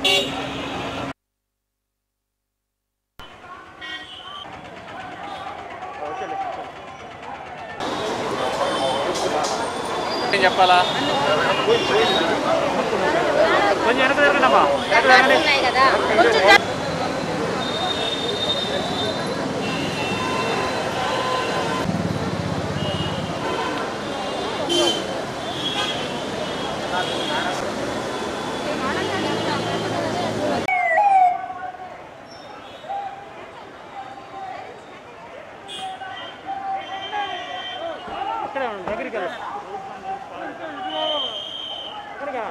ఏం చెప్పాలా కొంచెం వెనక జరగండమ్మా వెనక జరగండి ఉన్నాయి కదా కొంచెం జర- ఇక్కడే ఉండండి, దగ్గరికి వెళ్ళండి. ఇక్కడికా?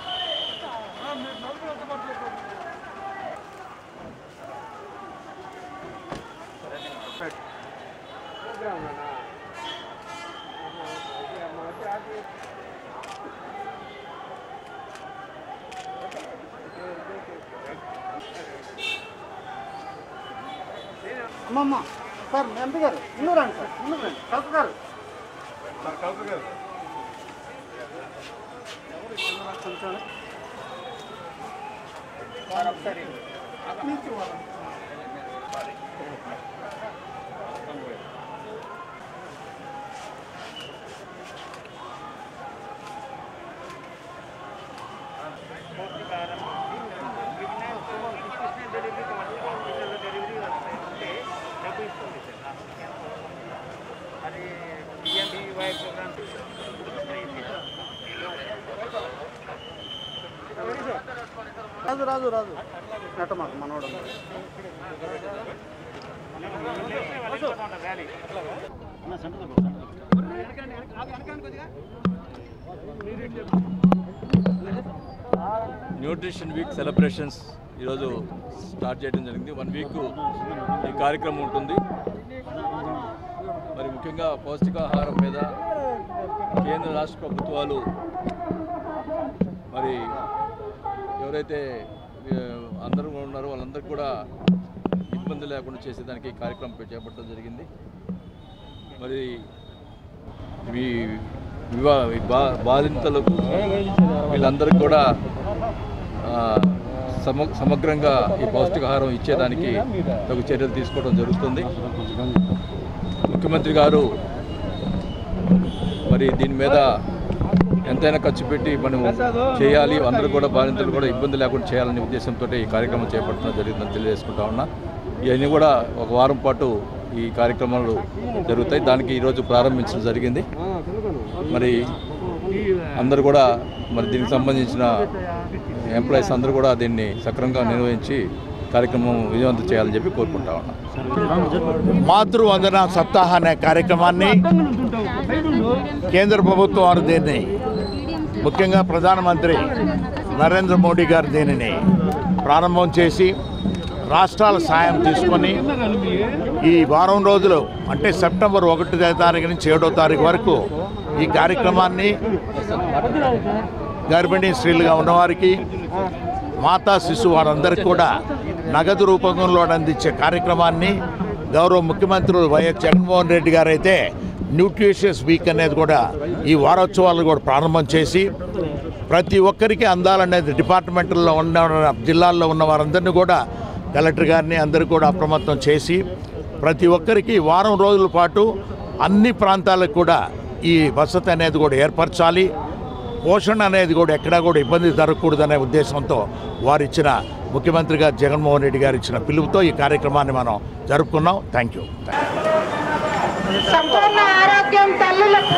అమ్మమ్మ సార్ ఎంపీ గారు ముందు రండి సార్ ముందు రండి కలెక్టర్ గారు కొంచెం సార్ ఒకసారి నుంచి ఇవ్వాలి. రాజు రాజు రాజు నెట్ట మాకు మనోడు న్యూట్రిషన్ వీక్ సెలబ్రేషన్స్ ఈరోజు స్టార్ట్ చేయడం జరిగింది వన్ వీక్ ఈ కార్యక్రమం ఉంటుంది మరి ముఖ్యంగా పౌష్టికాహారం మీద కేంద్ర రాష్ట్ర ప్రభుత్వాలు మరి ఎవరైతే ఆ, అందరూ ఉన్నారో వాళ్ళందరికీ కూడా ఇబ్బంది లేకుండా చేసేదానికి ఈ కార్యక్రమం చేపట్టడం జరిగింది మరి ఈ వివా ఈ బా బాధితులకు వీళ్ళందరికీ కూడా ఆ, సమ సమగ్రంగా ఈ పౌష్టికాహారం ఇచ్చేదానికి తగు చర్యలు తీసుకోవడం జరుగుతుంది ముఖ్యమంత్రి గారు మరి దీని మీద ఎంతైనా ఖర్చు పెట్టి మనం చేయాలి అందరూ కూడా బాధితులు కూడా ఇబ్బంది లేకుండా చేయాలనే ఉద్దేశంతో ఈ కార్యక్రమం చేపట్టడం జరిగిందని తెలియజేసుకుంటా ఉన్నా ఇవన్నీ కూడా ఒక వారం పాటు ఈ కార్యక్రమాలు జరుగుతాయి దానికి ఈరోజు ప్రారంభించడం జరిగింది మరి అందరూ కూడా మరి దీనికి సంబంధించిన ఎంప్లాయీస్ అందరూ కూడా దీన్ని సక్రమంగా నిర్వహించి కార్యక్రమం విజయవంతం చేయాలని చెప్పి కోరుకుంటా ఉన్నాం మాతృవందన సప్తాహ అనే కార్యక్రమాన్ని కేంద్ర ప్రభుత్వం వారు దీన్ని ముఖ్యంగా ప్రధానమంత్రి నరేంద్ర మోడీ గారు దీనిని ప్రారంభం చేసి రాష్ట్రాల సాయం తీసుకొని ఈ వారం రోజులు అంటే సెప్టెంబర్ ఒకటో తారీఖు నుంచి ఏడో తారీఖు వరకు ఈ కార్యక్రమాన్ని గర్భిణీ స్త్రీలుగా ఉన్నవారికి మాతా శిశువు వారందరికీ కూడా నగదు రూపంలో అందించే కార్యక్రమాన్ని గౌరవ ముఖ్యమంత్రులు వైఎస్ జగన్మోహన్ రెడ్డి గారు అయితే న్యూట్రిషియస్ వీక్ అనేది కూడా ఈ వారోత్సవాలు కూడా ప్రారంభం చేసి ప్రతి ఒక్కరికి అందాలనేది డిపార్ట్మెంట్లో ఉన్న జిల్లాల్లో ఉన్న వారందరినీ కూడా కలెక్టర్ గారిని అందరూ కూడా అప్రమత్తం చేసి ప్రతి ఒక్కరికి వారం రోజుల పాటు అన్ని ప్రాంతాలకు కూడా ఈ వసతి అనేది కూడా ఏర్పరచాలి పోషణ అనేది కూడా ఎక్కడా కూడా ఇబ్బంది జరగకూడదనే ఉద్దేశంతో వారు ఇచ్చిన ముఖ్యమంత్రి గారు జగన్మోహన్ రెడ్డి గారు ఇచ్చిన పిలుపుతో ఈ కార్యక్రమాన్ని మనం జరుపుకున్నాం థ్యాంక్ యూ సంపూర్ణ ఆరోగ్యం తల్లులకు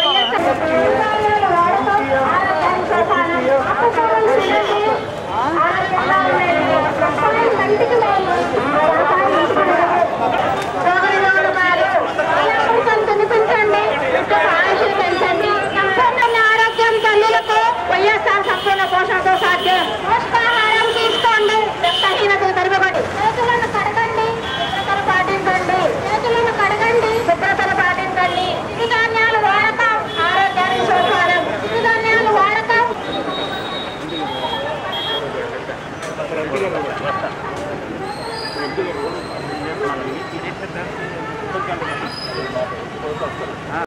పెంచండి ఆయుష్ పెంచండి సంపూర్ణ ఆరోగ్యం తల్లులకు వైఎస్ఆర్ సంపూర్ణ పోషణతో సాధ్యం పోషకాహారం తీసుకోండి రక్తహీనత తరగబడి చేతులను కడగండి శుభ్రతను పాటించండి చేతులను కడగండి శుభ్రతను పాటించండి సిరిధాన్యాలు వాడకం ఆరోగ్యానికి సోపానం సిరిధాన్యాలు వాడకం